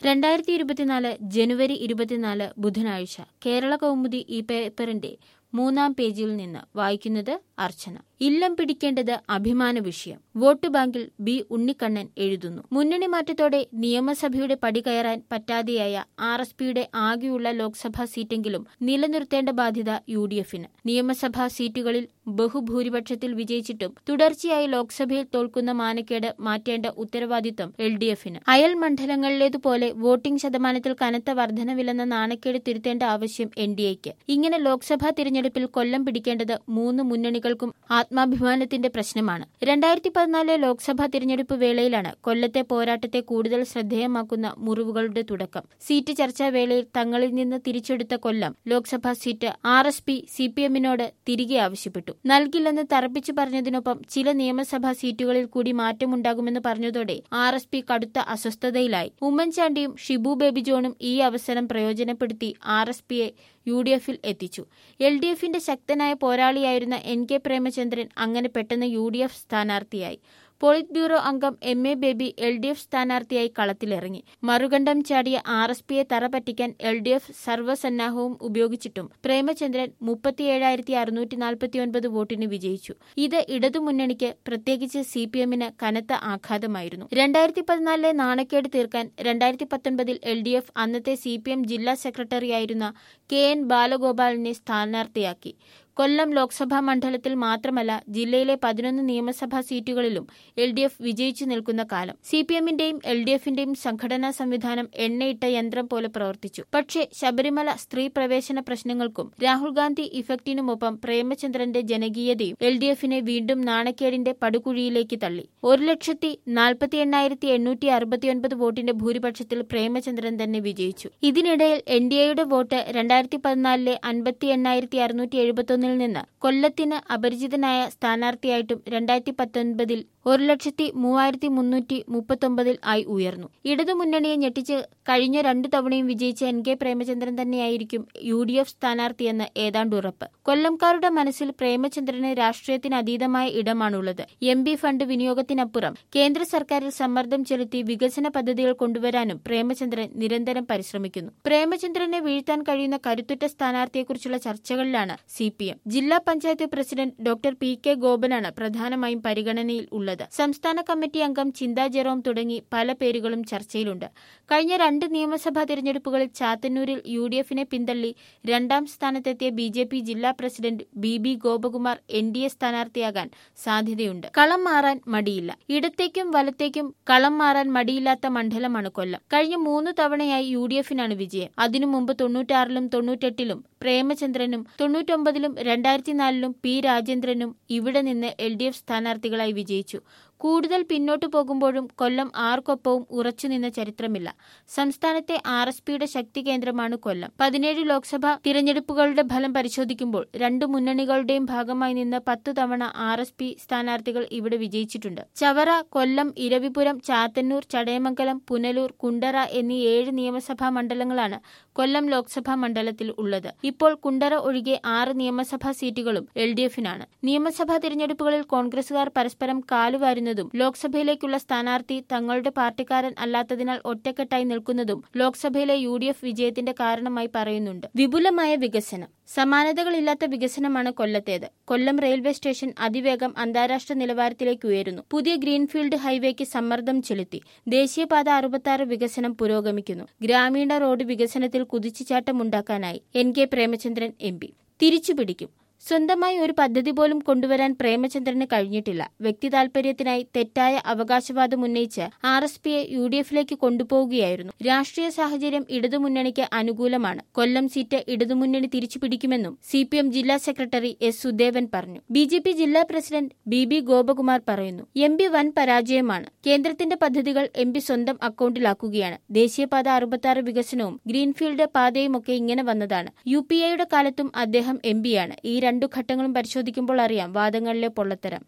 രണ്ടായിരത്തി ഇരുപത്തിനാല് ജനുവരി ഇരുപത്തിനാല് ബുധനാഴ്ച കേരള കൗമുദി ഈ പേപ്പറിന്റെ മൂന്നാം പേജിൽ നിന്ന് വായിക്കുന്നത് അർച്ചന ഇല്ലം പിടിക്കേണ്ടത് അഭിമാന വിഷയം വോട്ട് ബാങ്കിൽ ബി ഉണ്ണിക്കണ്ണൻ എഴുതുന്നു മുന്നണി മാറ്റത്തോടെ നിയമസഭയുടെ പടി കയറാൻ പറ്റാതെയായ ആർ എസ് പിയുടെ ആകെയുള്ള ലോക്സഭാ സീറ്റെങ്കിലും നിലനിർത്തേണ്ട ബാധ്യത യു ഡി എഫിന് നിയമസഭാ സീറ്റുകളിൽ ബഹുഭൂരിപക്ഷത്തിൽ വിജയിച്ചിട്ടും തുടർച്ചയായി ലോക്സഭയിൽ തോൽക്കുന്ന മാനക്കേട് മാറ്റേണ്ട ഉത്തരവാദിത്തം എൽ ഡി എഫിന് അയൽ മണ്ഡലങ്ങളിലേതുപോലെ വോട്ടിംഗ് ശതമാനത്തിൽ കനത്ത വർധനവില്ലെന്ന നാണക്കേട് തിരുത്തേണ്ട ആവശ്യം എൻ ഡി എക്ക് ഇങ്ങനെ ലോക്സഭാ തിരഞ്ഞെടുപ്പിൽ കൊല്ലം പിടിക്കേണ്ടത് മൂന്ന് മുന്നണികൾക്കും ആത്മാഭിമാനത്തിന്റെ പ്രശ്നമാണ് രണ്ടായിരത്തി പതിനാലിലെ ലോക്സഭാ തിരഞ്ഞെടുപ്പ് വേളയിലാണ് കൊല്ലത്തെ പോരാട്ടത്തെ കൂടുതൽ ശ്രദ്ധേയമാക്കുന്ന മുറിവുകളുടെ തുടക്കം സീറ്റ് ചർച്ചാ വേളയിൽ തങ്ങളിൽ നിന്ന് തിരിച്ചെടുത്ത Kollam Lok Sabha seat R S P C P എമ്മിനോട് തിരികെ ആവശ്യപ്പെട്ടു നൽകില്ലെന്ന് തറപ്പിച്ചു പറഞ്ഞതിനൊപ്പം ചില നിയമസഭാ സീറ്റുകളിൽ കൂടി മാറ്റമുണ്ടാകുമെന്ന് പറഞ്ഞതോടെ ആർ എസ് പി കടുത്ത അസ്വസ്ഥതയിലായി ഉമ്മൻചാണ്ടിയും ഷിബു ബേബി ജോണും ഈ അവസരം പ്രയോജനപ്പെടുത്തി ആർ എസ് പിയെ യു ഡി എഫിൽ എത്തിച്ചു എൽ ഡി എഫിന്റെ ശക്തനായ പോരാളിയായിരുന്ന എൻ കെ പ്രേമചന്ദ്രൻ അങ്ങനെ പെട്ടെന്ന് യു ഡി എഫ് സ്ഥാനാർത്ഥിയായി പോളിറ്റ് ബ്യൂറോ അംഗം M A Baby L D F സ്ഥാനാർത്ഥിയായി കളത്തിലിറങ്ങി മറുകണ്ഠം ചാടിയ ആർ എസ് പിയെ തറ പറ്റിക്കാൻ എൽ ഡി എഫ് സർവ്വസന്നാഹവും ഉപയോഗിച്ചിട്ടും പ്രേമചന്ദ്രൻ മുപ്പത്തിയേഴായിരത്തി അറുന്നൂറ്റി നാൽപ്പത്തിയൊൻപത് വോട്ടിന് വിജയിച്ചു ഇത് ഇടതുമുന്നണിക്ക് പ്രത്യേകിച്ച് സി പി എമ്മിന് കനത്ത ആഘാതമായിരുന്നു രണ്ടായിരത്തി പതിനാലിലെ നാണക്കേട് തീർക്കാൻ രണ്ടായിരത്തി പത്തൊൻപതിൽ എൽ ഡി എഫ് അന്നത്തെ സി പി എം ജില്ലാ സെക്രട്ടറിയായിരുന്ന കെ എൻ ബാലഗോപാലിനെ സ്ഥാനാർത്ഥിയാക്കി കൊല്ലം ലോക്സഭാ മണ്ഡലത്തിൽ മാത്രമല്ല ജില്ലയിലെ പതിനൊന്ന് നിയമസഭാ സീറ്റുകളിലും എൽ ഡി എഫ് വിജയിച്ചു നിൽക്കുന്ന കാലം സി പി എമ്മിന്റെയും എൽ ഡി എഫിന്റെയും സംഘടനാ സംവിധാനം എണ്ണയിട്ട യന്ത്രം പോലെ പ്രവർത്തിച്ചു പക്ഷേ ശബരിമല സ്ത്രീ പ്രവേശന പ്രശ്നങ്ങൾക്കും രാഹുൽ ഗാന്ധി ഇഫക്റ്റിനുമൊപ്പം പ്രേമചന്ദ്രന്റെ ജനകീയതയും എൽ ഡി എഫിനെ വീണ്ടും നാണക്കേടിന്റെ പടുകുഴിയിലേക്ക് തള്ളി ഒരു ലക്ഷത്തി നാൽപ്പത്തി എണ്ണായിരത്തി എണ്ണൂറ്റി അറുപത്തിയൊൻപത് വോട്ടിന്റെ ഭൂരിപക്ഷത്തിൽ പ്രേമചന്ദ്രൻ തന്നെ വിജയിച്ചു ഇതിനിടയിൽ എൻ ഡി എയുടെ വോട്ട് രണ്ടായിരത്തി പതിനാലിലെ അൻപത്തി എണ്ണായിരത്തി അറുന്നൂറ്റി എഴുപത്തൊന്നിൽ നിന്ന് കൊല്ലത്തിന് അപരിചിതനായ സ്ഥാനാർത്ഥിയായിട്ടും രണ്ടായിരത്തി പത്തൊൻപതിൽ ഒരു ലക്ഷത്തി മൂവായിരത്തി മുന്നൂറ്റി മുപ്പത്തൊമ്പതിൽ ആയി ഉയർന്നു ഇടതുമുന്നണിയെ ഞെട്ടിച്ച് കഴിഞ്ഞ രണ്ടു തവണയും വിജയിച്ച എൻ കെ പ്രേമചന്ദ്രൻ തന്നെയായിരിക്കും യു ഡി എഫ് സ്ഥാനാർത്ഥിയെന്ന് ഏതാണ്ട് ഉറപ്പ് കൊല്ലംകാരുടെ മനസ്സിൽ പ്രേമചന്ദ്രന് രാഷ്ട്രീയത്തിന് അതീതമായ ഇടമാണുള്ളത് എം പി ഫണ്ട് വിനിയോഗത്തിനപ്പുറം കേന്ദ്ര സർക്കാരിൽ സമ്മർദ്ദം ചെലുത്തി വികസന പദ്ധതികൾ കൊണ്ടുവരാനും പ്രേമചന്ദ്രൻ നിരന്തരം പരിശ്രമിക്കുന്നു പ്രേമചന്ദ്രനെ വീഴ്ത്താൻ കഴിയുന്ന കരുത്തുറ്റ സ്ഥാനാർത്ഥിയെക്കുറിച്ചുള്ള ചർച്ചകളിലാണ് സി പി എം ജില്ലാ panchayat president doctor P K ഗോപനാണ് പ്രധാനമായും പരിഗണനയിൽ ഉള്ളത് സംസ്ഥാന കമ്മിറ്റി അംഗം ചിന്താ ജെറോം തുടങ്ങി പല പേരുകളും ചർച്ചയിലുണ്ട് കഴിഞ്ഞ രണ്ട് നിയമസഭാ തിരഞ്ഞെടുപ്പുകളിൽ ചാത്തന്നൂരിൽ യു ഡി എഫിനെ പിന്തള്ളി രണ്ടാം സ്ഥാനത്തെത്തിയ ബി ജെ പി ജില്ലാ president B B Gopakumar N D A സ്ഥാനാർത്ഥിയാകാൻ സാധ്യതയുണ്ട് കളം മാറാൻ മടിയില്ല ഇടത്തേക്കും വലത്തേക്കും കളം മാറാൻ മടിയില്ലാത്ത മണ്ഡലമാണ് കൊല്ലം കഴിഞ്ഞ മൂന്ന് തവണയായി യു ഡി എഫിനാണ് വിജയം അതിനു മുമ്പ് തൊണ്ണൂറ്റാറിലും തൊണ്ണൂറ്റെട്ടിലും പ്രേമചന്ദ്രനും തൊണ്ണൂറ്റൊമ്പതിലും രണ്ടായിരത്തിനാലിലും പി രാജേന്ദ്രനും ഇവിടെ നിന്ന് എൽ ഡി എഫ് സ്ഥാനാർത്ഥികളായി വിജയിച്ചു കൂടുതൽ പിന്നോട്ടു പോകുമ്പോഴും കൊല്ലം ആർക്കൊപ്പവും ഉറച്ചുനിന്ന ചരിത്രമില്ല സംസ്ഥാനത്തെ ആർ എസ് പിയുടെ ശക്തി കേന്ദ്രമാണ് കൊല്ലം പതിനേഴ് ലോക്സഭാ തിരഞ്ഞെടുപ്പുകളുടെ ഫലം പരിശോധിക്കുമ്പോൾ രണ്ടു മുന്നണികളുടെയും ഭാഗമായി നിന്ന് പത്തു തവണ ആർ എസ് പി സ്ഥാനാർത്ഥികൾ ഇവിടെ വിജയിച്ചിട്ടുണ്ട് ചവറ കൊല്ലം ഇരവിപുരം ചാത്തന്നൂർ ചടയമംഗലം പുനലൂർ കുണ്ടറ എന്നീ ഏഴ് നിയമസഭാ മണ്ഡലങ്ങളാണ് കൊല്ലം ലോക്സഭാ മണ്ഡലത്തിൽ ഉള്ളത് ഇപ്പോൾ കുണ്ടറ ഒഴികെ ആറ് നിയമസഭാ സീറ്റുകളും എൽ ഡി എഫിനാണ് നിയമസഭാ തിരഞ്ഞെടുപ്പുകളിൽ കോൺഗ്രസുകാർ പരസ്പരം കാലുവാരുന്നതും ലോക്സഭയിലേക്കുള്ള സ്ഥാനാർത്ഥി തങ്ങളുടെ പാർട്ടിക്കാരൻ അല്ലാത്തതിനാൽ ഒറ്റക്കെട്ടായി നിൽക്കുന്നതും ലോക്സഭയിലെ യു ഡി എഫ് വിജയത്തിന്റെ കാരണമായി പറയുന്നുണ്ട് വിപുലമായ വികസനം സമാനതകളില്ലാത്ത വികസനമാണ് കൊല്ലത്തേത് കൊല്ലം റെയിൽവേ സ്റ്റേഷൻ അതിവേഗം അന്താരാഷ്ട്ര നിലവാരത്തിലേക്ക് ഉയരുന്നു പുതിയ ഗ്രീൻഫീൽഡ് ഹൈവേക്ക് സമ്മർദ്ദം ചെലുത്തി ദേശീയപാത അറുപത്തി വികസനം പുരോഗമിക്കുന്നു ഗ്രാമീണ റോഡ് വികസനത്തിൽ കുതിച്ചുചാട്ടമുണ്ടാക്കാനായി N K Premachandran M P തിരിച്ചുപിടിക്കും സ്വന്തമായി ഒരു പദ്ധതി പോലും കൊണ്ടുവരാൻ പ്രേമചന്ദ്രന് കഴിഞ്ഞിട്ടില്ല വ്യക്തി താൽപര്യത്തിനായി തെറ്റായ അവകാശവാദം ഉന്നയിച്ച് ആർ എസ് പിയെ യു ഡി എഫിലേക്ക് കൊണ്ടുപോവുകയായിരുന്നു രാഷ്ട്രീയ സാഹചര്യം ഇടതുമുന്നണിക്ക് അനുകൂലമാണ് കൊല്ലം സീറ്റ് ഇടതുമുന്നണി തിരിച്ചുപിടിക്കുമെന്നും സി പി എം ജില്ലാ സെക്രട്ടറി എസ് സുദേവൻ പറഞ്ഞു ബി ജെ പി ജില്ലാ പ്രസിഡന്റ് ബി ബി ഗോപകുമാർ പറയുന്നു എം പി വൻ പരാജയമാണ് കേന്ദ്രത്തിന്റെ പദ്ധതികൾ എം പി സ്വന്തം അക്കൌണ്ടിലാക്കുകയാണ് ദേശീയപാത അറുപത്തി വികസനവും ഗ്രീൻഫീൽഡ് പാതയുമൊക്കെ ഇങ്ങനെ വന്നതാണ് യു പി എയുടെ കാലത്തും അദ്ദേഹം എം പിയാണ് ഈ രണ്ടു ഘട്ടങ്ങളും പരിശോധിക്കുമ്പോൾ അറിയാം വാദങ്ങളിലെ പൊള്ളത്തരം